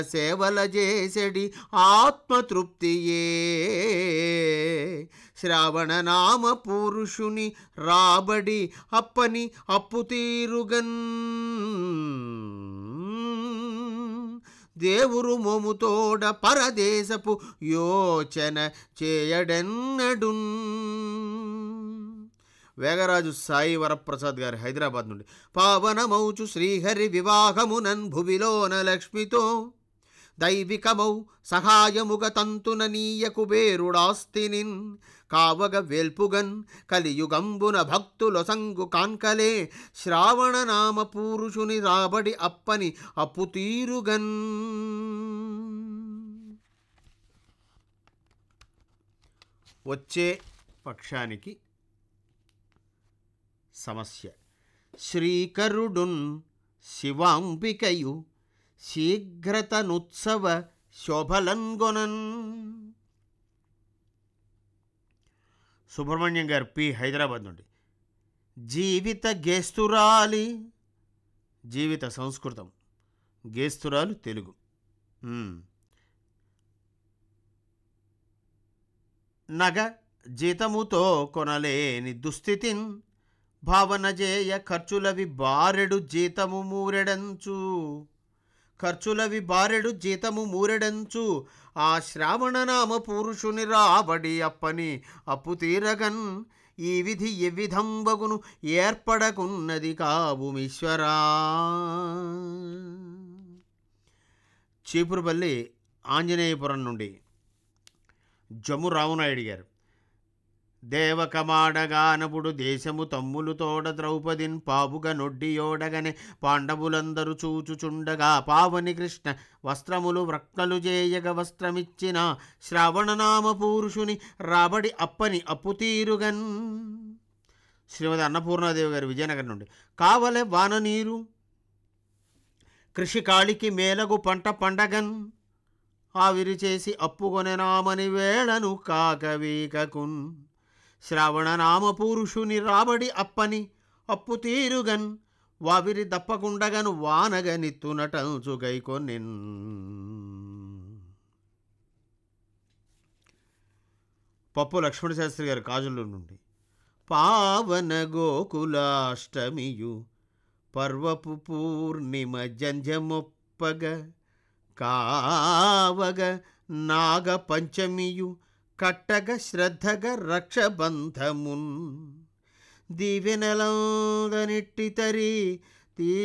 సేవల చేసెడి ఆత్మతృప్తియే శ్రావణ నామ పురుషుని రాబడి అప్పని అప్పు తీరుగన్ దేవురు మోముతోడ పరదేశపు యోచన చేయడెన్నడున్ వేగరాజు సాయి వరప్రసాద్ గారి హైదరాబాద్ నుండి పావనమౌచు శ్రీహరి వివాహమునన్ భువిలోన లక్ష్మితో దైవికమౌ సహాయముగ తంతున నీయ కుబేరుడాస్తినిన్ కావగ వేల్పుగన్ కలియుగంబున భక్తుల సంగు కాన్కలే శ్రావణ నామ పురుషుని రాబడి అప్పని అప్పు తీరుగన్ వచ్చే పక్షానికి సమస్య శ్రీకరుడున్ శివాంబికయు శీఘ్రతనుత్సవ శోభలంగొనన్ సుబ్రహ్మణ్యం గారు పి హైదరాబాద్ నుండి జీవిత గేస్తురాలి జీవిత సంస్కృతం గేస్తురాలు తెలుగు మ్మ్. నగ జీతముతో కొనలేని దుస్థితిన్ భావన చేయ ఖర్చులవి బారెడు జీతము మూరెడంచు ఖర్చులవి బారెడు జీతము మూరెడంచు ఆ శ్రావణనామ పురుషుని రాబడి అప్పని అప్పు తీరగన్ ఈ విధి ఎవ్విధంబగును ఏర్పడకున్నది కావుమీశ్వరా చీపురుపల్లి ఆంజనేయపురం నుండి జమ్ము రావునాయుడు గారు దేవకమాడగానపుడు దేశము తమ్ములు తోడ ద్రౌపదిన్ పావుగా నొడ్డియోడగనే పాండవులందరూ చూచుచుండగా పావని కృష్ణ వస్త్రములు వ్రక్తలు చేయగ వస్త్రమిచ్చిన శ్రావణనామ పురుషుని రాబడి అప్పని అప్పు తీరుగన్ శ్రీమతి అన్నపూర్ణాదేవి గారు విజయనగరం నుండి కావలే వాన నీరు కృషి కాళికి మేలగు పంట పండగన్ ఆవిరి చేసి అప్పుకొనెనామని వేళను కాకవీకకున్ శ్రావణనామ పురుషుని రాబడి అప్పని అప్పు తీరుగన్ వావిరి దప్పకుండగను వానగనిత్తునటంచు గైకొనిన్ పప్పు లక్ష్మణ శాస్త్రి గారు కాజుల నుండి పావన గోకులాష్టమియు పర్వపు పూర్ణిమ జంజమొప్పగ కావగ నాగ పంచమియు కట్టగ శ్రద్ధగ రక్షబంధమున్ దీవెనలందనిట్టి తరి తీ